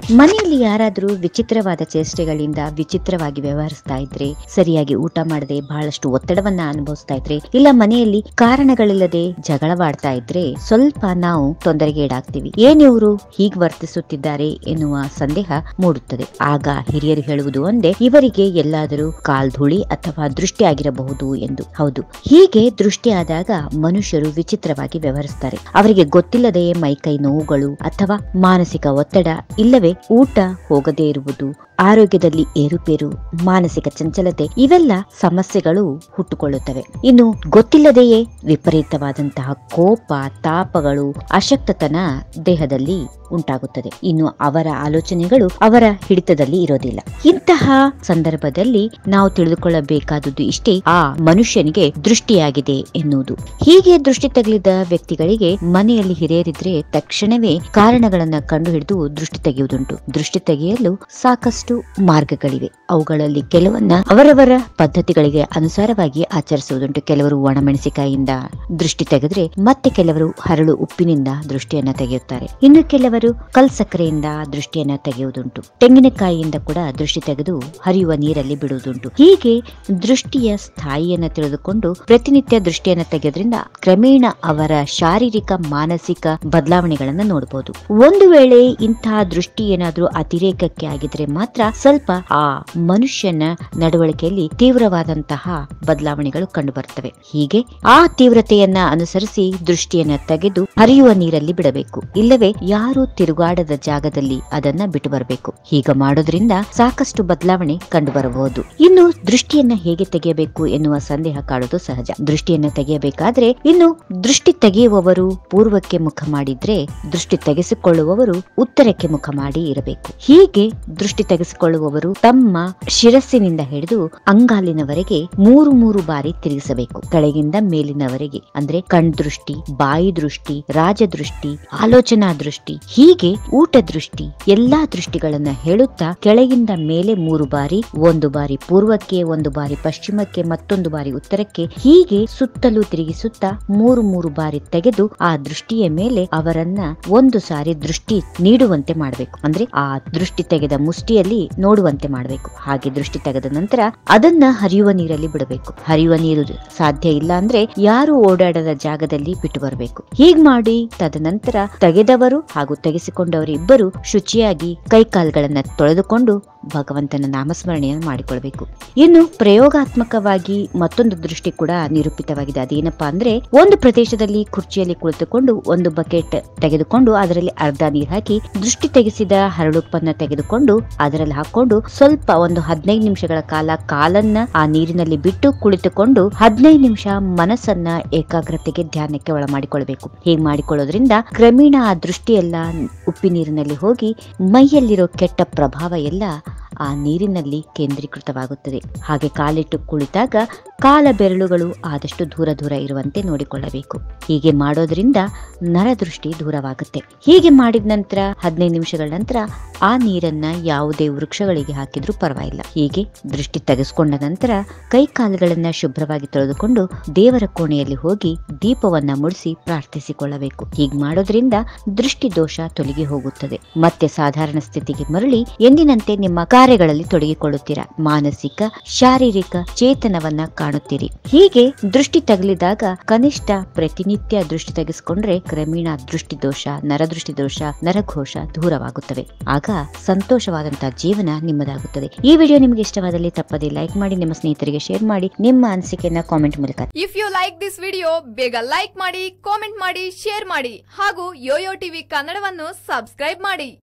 ಮನೆಯಲ್ಲಿ ಯಾರಾದ್ರೂ ವಿಚಿತ್ರವಾದ ಚೇಷ್ಟೆಗಳಿಂದ ವಿಚಿತ್ರವಾಗಿ ವ್ಯವಹರಿಸ್ತಾ ಇದ್ರೆ ಸರಿಯಾಗಿ ಊಟ ಮಾಡದೆ ಬಹಳಷ್ಟು ಒತ್ತಡವನ್ನ ಅನುಭವಿಸ್ತಾ ಇದ್ರೆ ಇಲ್ಲ ಮನೆಯಲ್ಲಿ ಕಾರಣಗಳಿಲ್ಲದೆ ಜಗಳವಾಡ್ತಾ ಇದ್ರೆ ಸ್ವಲ್ಪ ನಾವು ತೊಂದರೆಗೀಡಾಗ್ತೀವಿ ಏನಿವರು ಹೀಗ್ ವರ್ತಿಸುತ್ತಿದ್ದಾರೆ ಎನ್ನುವ ಸಂದೇಹ ಮೂಡುತ್ತದೆ ಆಗ ಹಿರಿಯರು ಹೇಳುವುದು ಒಂದೇ ಇವರಿಗೆ ಎಲ್ಲಾದರೂ ಕಾಲ್ಧೂಳಿ ಅಥವಾ ದೃಷ್ಟಿ ಆಗಿರಬಹುದು ಎಂದು ಹೌದು ಹೀಗೆ ದೃಷ್ಟಿ ಆದಾಗ ಮನುಷ್ಯರು ವಿಚಿತ್ರವಾಗಿ ವ್ಯವಹರಿಸ್ತಾರೆ ಅವರಿಗೆ ಗೊತ್ತಿಲ್ಲದೆಯೇ ಮೈಕೈ ನೋವುಗಳು ಅಥವಾ ಮಾನಸಿಕ ಒತ್ತಡ ಇಲ್ಲವೇ ಊಟ ಹೋಗದೇ ಇರುವುದು ಆರೋಗ್ಯದಲ್ಲಿ ಏರುಪೇರು ಮಾನಸಿಕ ಚಂಚಲತೆ ಇವೆಲ್ಲ ಸಮಸ್ಯೆಗಳು ಹುಟ್ಟುಕೊಳ್ಳುತ್ತವೆ ಇನ್ನು ಗೊತ್ತಿಲ್ಲದೆಯೇ ವಿಪರೀತವಾದಂತಹ ಕೋಪ ತಾಪಗಳು ಅಶಕ್ತತನ ದೇಹದಲ್ಲಿ ಉಂಟಾಗುತ್ತದೆ ಇನ್ನು ಅವರ ಆಲೋಚನೆಗಳು ಅವರ ಹಿಡಿತದಲ್ಲಿ ಇರೋದಿಲ್ಲ ಇಂತಹ ಸಂದರ್ಭದಲ್ಲಿ ನಾವು ತಿಳಿದುಕೊಳ್ಳಬೇಕಾದುದು ಇಷ್ಟೇ ಆ ಮನುಷ್ಯನಿಗೆ ದೃಷ್ಟಿಯಾಗಿದೆ ಎನ್ನುವುದು ಹೀಗೆ ದೃಷ್ಟಿ ತಗಲಿದ ವ್ಯಕ್ತಿಗಳಿಗೆ ಮನೆಯಲ್ಲಿ ಹಿರಿಯರಿದ್ರೆ ತಕ್ಷಣವೇ ಕಾರಣಗಳನ್ನ ಕಂಡುಹಿಡಿದು ದೃಷ್ಟಿ ತೆಗೆಯುವುದುಂಟು ದೃಷ್ಟಿ ತೆಗೆಯಲು ಸಾಕಷ್ಟು ಮಾರ್ಗಗಳಿವೆ ಅವುಗಳಲ್ಲಿ ಕೆಲವನ್ನ ಅವರವರ ಪದ್ಧತಿಗಳಿಗೆ ಅನುಸಾರವಾಗಿ ಆಚರಿಸುವುದುಂಟು ಕೆಲವರು ಒಣಮೆಣಸಿಕಾಯಿಯಿಂದ ದೃಷ್ಟಿ ತೆಗೆದ್ರೆ ಮತ್ತೆ ಕೆಲವರು ಹರಳು ಉಪ್ಪಿನಿಂದ ದೃಷ್ಟಿಯನ್ನ ತೆಗೆಯುತ್ತಾರೆ ಇನ್ನು ಕೆಲವರು ಕಲ್ ಸಕ್ಕರೆಯಿಂದ ದೃಷ್ಟಿಯನ್ನ ತೆಗೆಯುವುದುಂಟು ತೆಂಗಿನಕಾಯಿಯಿಂದ ಕೂಡ ದೃಷ್ಟಿ ತೆಗೆದು ಹರಿಯುವ ನೀರಲ್ಲಿ ಬಿಡುವುದುಂಟು ಹೀಗೆ ದೃಷ್ಟಿಯ ಸ್ಥಾಯಿಯನ್ನ ತಿಳಿದುಕೊಂಡು ಪ್ರತಿನಿತ್ಯ ದೃಷ್ಟಿಯನ್ನ ತೆಗೆಯೋದ್ರಿಂದ ಕ್ರಮೇಣ ಅವರ ಶಾರೀರಿಕ ಮಾನಸಿಕ ಬದಲಾವಣೆಗಳನ್ನ ನೋಡಬಹುದು ಒಂದು ವೇಳೆ ಇಂತಹ ದೃಷ್ಟಿ ಏನಾದ್ರೂ ಅತಿರೇಕಕ್ಕೆ ಆಗಿದ್ರೆ ಮಾತ್ರ ಸ್ವಲ್ಪ ಆ ಮನುಷ್ಯನ ನಡವಳಿಕೆಯಲ್ಲಿ ತೀವ್ರವಾದಂತಹ ಬದಲಾವಣೆಗಳು ಕಂಡು ಬರ್ತವೆ ಹೀಗೆ ಆ ತೀವ್ರತೆಯನ್ನ ಅನುಸರಿಸಿ ದೃಷ್ಟಿಯನ್ನ ತೆಗೆದು ಹರಿಯುವ ನೀರಲ್ಲಿ ಬಿಡಬೇಕು ಇಲ್ಲವೇ ಯಾರು ತಿರುಗಾಡದ ಜಾಗದಲ್ಲಿ ಅದನ್ನ ಬಿಟ್ಟು ಬರಬೇಕು ಹೀಗ ಮಾಡೋದ್ರಿಂದ ಸಾಕಷ್ಟು ಬದಲಾವಣೆ ಕಂಡು ಬರಬಹುದು ಇನ್ನು ದೃಷ್ಟಿಯನ್ನ ಹೇಗೆ ತೆಗೆಯಬೇಕು ಎನ್ನುವ ಸಂದೇಹ ಕಾಡುವುದು ಸಹಜ ದೃಷ್ಟಿಯನ್ನ ತೆಗೆಯಬೇಕಾದ್ರೆ ಇನ್ನು ದೃಷ್ಟಿ ತೆಗೆಯುವವರು ಪೂರ್ವಕ್ಕೆ ಮುಖ ಮಾಡಿದ್ರೆ ದೃಷ್ಟಿ ತೆಗೆಸಿಕೊಳ್ಳುವವರು ಉತ್ತರಕ್ಕೆ ಮುಖ ಮಾಡಿ ಇರಬೇಕು ಹೀಗೆ ದೃಷ್ಟಿ ತೆಗೆಸಿಕೊಳ್ಳುವವರು ತಮ್ಮ ಶಿರಸ್ಸಿನಿಂದ ಹಿಡಿದು ಅಂಗಾಲಿನವರೆಗೆ ಮೂರು ಮೂರು ಬಾರಿ ತಿರುಗಿಸಬೇಕು ಕೆಳಗಿಂದ ಮೇಲಿನವರೆಗೆ ಅಂದ್ರೆ ಕಣ್ ದೃಷ್ಟಿ ಬಾಯಿ ದೃಷ್ಟಿ ರಾಜದೃಷ್ಟಿ ಆಲೋಚನಾ ದೃಷ್ಟಿ ಹೀಗೆ ಊಟ ದೃಷ್ಟಿ ಎಲ್ಲಾ ದೃಷ್ಟಿಗಳನ್ನ ಹೇಳುತ್ತಾ ಕೆಳಗಿಂದ ಮೇಲೆ ಮೂರು ಬಾರಿ ಒಂದು ಬಾರಿ ಪೂರ್ವಕ್ಕೆ ಒಂದು ಬಾರಿ ಪಶ್ಚಿಮಕ್ಕೆ ಮತ್ತೊಂದು ಬಾರಿ ಉತ್ತರಕ್ಕೆ ಹೀಗೆ ಸುತ್ತಲೂ ತಿರುಗಿಸುತ್ತಾ ಮೂರು ಮೂರು ಬಾರಿ ತೆಗೆದು ಆ ದೃಷ್ಟಿಯ ಮೇಲೆ ಅವರನ್ನ ಒಂದು ಸಾರಿ ದೃಷ್ಟಿ ನೀಡುವಂತೆ ಮಾಡಬೇಕು ಅಂದ್ರೆ ಆ ದೃಷ್ಟಿ ತೆಗೆದ ಮುಷ್ಟಿಯಲ್ಲಿ ನೋಡುವಂತೆ ಮಾಡಬೇಕು ಹಾಗೆ ದೃಷ್ಟಿ ತೆಗೆದ ನಂತರ ಅದನ್ನ ಹರಿಯುವ ನೀರಲ್ಲಿ ಬಿಡಬೇಕು ಹರಿಯುವ ನೀರು ಸಾಧ್ಯ ಇಲ್ಲ ಅಂದ್ರೆ ಯಾರು ಓಡಾಡದ ಜಾಗದಲ್ಲಿ ಬಿಟ್ಟು ಬರಬೇಕು ಹೀಗ್ ಮಾಡಿ ತದನಂತರ ತೆಗೆದವರು ಹಾಗೂ ತೆಗೆಸಿಕೊಂಡವರು ಇಬ್ಬರು ಶುಚಿಯಾಗಿ ಕೈಕಾಲ್ಗಳನ್ನ ತೊಳೆದುಕೊಂಡು ಭಗವಂತನ ನಾಮಸ್ಮರಣೆಯನ್ನು ಮಾಡಿಕೊಳ್ಬೇಕು ಇನ್ನು ಪ್ರಯೋಗಾತ್ಮಕವಾಗಿ ಮತ್ತೊಂದು ದೃಷ್ಟಿ ಕೂಡ ನಿರೂಪಿತವಾಗಿದೆ ಅದೇನಪ್ಪಾ ಅಂದ್ರೆ ಒಂದು ಪ್ರದೇಶದಲ್ಲಿ ಕುರ್ಚಿಯಲ್ಲಿ ಕುಳಿತುಕೊಂಡು ಒಂದು ಬಕೆಟ್ ತೆಗೆದುಕೊಂಡು ಅದರಲ್ಲಿ ಅರ್ಧ ನೀರು ಹಾಕಿ ದೃಷ್ಟಿ ತೆಗೆಸಿದ ಹರಳುಪ್ಪನ್ನ ತೆಗೆದುಕೊಂಡು ಅದರಲ್ಲಿ ಹಾಕೊಂಡು ಸ್ವಲ್ಪ ಒಂದು ಹದಿನೈದು ನಿಮಿಷಗಳ ಕಾಲ ಕಾಲನ್ನ ಆ ನೀರಿನಲ್ಲಿ ಬಿಟ್ಟು ಕುಳಿತುಕೊಂಡು ಹದಿನೈದು ನಿಮಿಷ ಮನಸ್ಸನ್ನ ಏಕಾಗ್ರತೆಗೆ ಧ್ಯಾನಕ್ಕೆ ಒಳ ಮಾಡಿಕೊಳ್ಬೇಕು ಹೀಗೆ ಮಾಡಿಕೊಳ್ಳೋದ್ರಿಂದ ಕ್ರಮೇಣ ಆ ದೃಷ್ಟಿಯೆಲ್ಲ ಉಪ್ಪಿ ನೀರಿನಲ್ಲಿ ಹೋಗಿ ಮೈಯಲ್ಲಿರೋ ಕೆಟ್ಟ ಪ್ರಭಾವ ಎಲ್ಲ ಆ ನೀರಿನಲ್ಲಿ ಕೇಂದ್ರೀಕೃತವಾಗುತ್ತದೆ ಹಾಗೆ ಕಾಲಿಟ್ಟು ಕುಳಿತಾಗ ಕಾಲ ಬೆರಳುಗಳು ಆದಷ್ಟು ದೂರ ದೂರ ಇರುವಂತೆ ನೋಡಿಕೊಳ್ಳಬೇಕು ಹೀಗೆ ಮಾಡೋದ್ರಿಂದ ನರದೃಷ್ಟಿ ದೂರವಾಗುತ್ತೆ ಹೀಗೆ ಮಾಡಿದ ನಂತರ ಹದಿನೈದು ನಿಮಿಷಗಳ ನಂತರ ಆ ನೀರನ್ನ ಯಾವುದೇ ವೃಕ್ಷಗಳಿಗೆ ಹಾಕಿದ್ರೂ ಪರವಾಗಿಲ್ಲ ಹೀಗೆ ದೃಷ್ಟಿ ತೆಗೆಸ್ಕೊಂಡ ನಂತರ ಕೈ ಕಾಲುಗಳನ್ನ ಶುಭ್ರವಾಗಿ ತೊಳೆದುಕೊಂಡು ದೇವರ ಕೋಣೆಯಲ್ಲಿ ಹೋಗಿ ದೀಪವನ್ನ ಮುಡಿಸಿ ಪ್ರಾರ್ಥಿಸಿಕೊಳ್ಳಬೇಕು ಹೀಗೆ ಮಾಡೋದ್ರಿಂದ ದೃಷ್ಟಿ ದೋಷ ತೊಲಗಿ ಹೋಗುತ್ತದೆ ಮತ್ತೆ ಸಾಧಾರಣ ಸ್ಥಿತಿಗೆ ಮರಳಿ ಎಂದಿನಂತೆ ನಿಮ್ಮ ಕಾರ್ಯಗಳಲ್ಲಿ ತೊಡಗಿಕೊಳ್ಳುತ್ತೀರಾ ಮಾನಸಿಕ ಶಾರೀರಿಕ ಚೇತನವನ್ನ ಕಾಣುತ್ತೀರಿ ಹೀಗೆ ದೃಷ್ಟಿ ತಗಲಿದಾಗ ಕನಿಷ್ಠ ಪ್ರತಿನಿತ್ಯ ದೃಷ್ಟಿ ತೆಗೆಸಿಕೊಂಡ್ರೆ ಕ್ರಮೇಣ ದೃಷ್ಟಿ ದೋಷ ನರದೃಷ್ಟಿ ದೋಷ ನರಘೋಷ ದೂರವಾಗುತ್ತವೆ ಆಗ ಸಂತೋಷವಾದಂತಹ ಜೀವನ ನಿಮ್ಮದಾಗುತ್ತದೆ ಈ ವಿಡಿಯೋ ನಿಮಗೆ ಇಷ್ಟವಾದಲ್ಲಿ ತಪ್ಪದೇ ಲೈಕ್ ಮಾಡಿ ನಿಮ್ಮ ಸ್ನೇಹಿತರಿಗೆ ಶೇರ್ ಮಾಡಿ ನಿಮ್ಮ ಅನಿಸಿಕೆಯನ್ನ ಕಾಮೆಂಟ್ ಮೂಲಕ if you like this video ಬೇಗ ಲೈಕ್ ಮಾಡಿ ಕಾಮೆಂಟ್ ಮಾಡಿ ಶೇರ್ ಮಾಡಿ ಹಾಗೂ ಯೋಯೋ ಟಿವಿ ಕನ್ನಡವನ್ನು ಸಬ್ಸ್ಕ್ರೈಬ್ ಮಾಡಿ